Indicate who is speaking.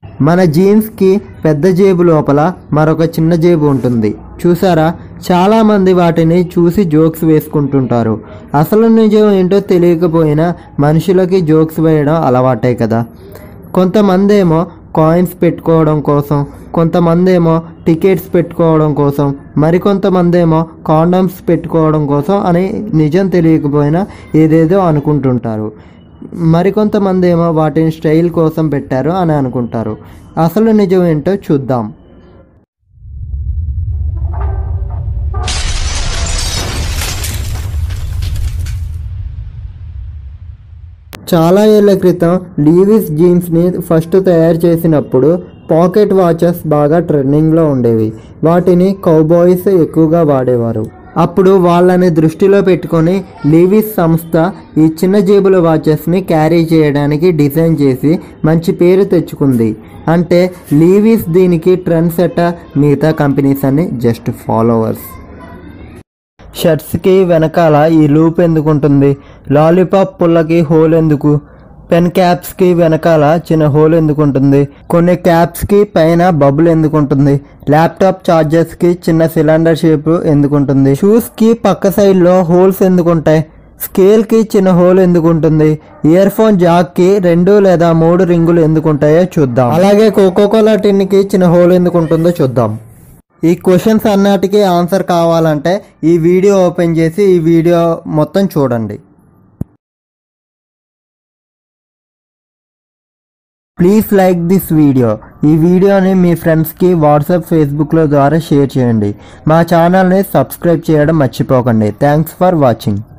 Speaker 1: మన జీన్స్కి పెద్ద జేబు లోపల మరొక చిన్న జేబు ఉంటుంది చూసారా చాలామంది వాటిని చూసి జోక్స్ వేసుకుంటుంటారు అసలు నిజం ఏంటో తెలియకపోయినా మనుషులకి జోక్స్ వేయడం అలవాటే కదా కొంతమంది ఏమో కాయిన్స్ పెట్టుకోవడం కోసం కొంతమంది ఏమో టికెట్స్ పెట్టుకోవడం కోసం మరికొంతమంది ఏమో కాండమ్స్ పెట్టుకోవడం కోసం అని నిజం తెలియకపోయినా ఏదేదో అనుకుంటుంటారు మరికొంతమంది ఏమో వాటిని స్టైల్ కోసం పెట్టారు అని అనుకుంటారు అసలు నిజం ఏంటో చూద్దాం చాలా ఏళ్ల క్రితం లీవిస్ జీన్స్ని ఫస్ట్ తయారు చేసినప్పుడు పాకెట్ వాచెస్ బాగా ట్రెండింగ్లో ఉండేవి వాటిని కౌబాయ్స్ ఎక్కువగా వాడేవారు అప్పుడు వాళ్ళని దృష్టిలో పెట్టుకొని లీవిస్ సంస్థ ఈ చిన్న జేబుల వాచెస్ని క్యారీ చేయడానికి డిజైన్ చేసి మంచి పేరు తెచ్చుకుంది అంటే లీవిస్ దీనికి ట్రెండ్ సెటర్ మిగతా కంపెనీస్ అన్ని జస్ట్ ఫాలోవర్స్ షర్ట్స్కి వెనకాల ఈ లూప్ ఎందుకు ఉంటుంది లాలీపాప్ పుల్లకి హోల్ ఎందుకు పెన్ క్యాప్స్కి వెనకాల చిన్న హోల్ ఎందుకు ఉంటుంది కొన్ని క్యాప్స్కి పైన బబుల్ ఎందుకు ఉంటుంది ల్యాప్టాప్ ఛార్జర్స్కి చిన్న సిలిండర్ షేప్ ఎందుకు ఉంటుంది షూస్కి పక్క సైడ్లో హోల్స్ ఎందుకు ఉంటాయి స్కేల్కి చిన్న హోల్ ఎందుకు ఉంటుంది ఇయర్ ఫోన్ జాక్కి రెండు లేదా మూడు రింగులు ఎందుకు ఉంటాయో చూద్దాం అలాగే కోకోకోలా టిన్కి చిన్న హోల్ ఎందుకు ఉంటుందో చూద్దాం ఈ క్వశ్చన్స్ అన్నిటికీ ఆన్సర్ కావాలంటే ఈ వీడియో ఓపెన్ చేసి ఈ వీడియో మొత్తం చూడండి ప్లీజ్ లైక్ దిస్ వీడియో ఈ వీడియోని మీ ఫ్రెండ్స్కి వాట్సాప్ ఫేస్బుక్లో ద్వారా షేర్ చేయండి మా ఛానల్ని సబ్స్క్రైబ్ చేయడం మర్చిపోకండి థ్యాంక్స్ ఫర్ వాచింగ్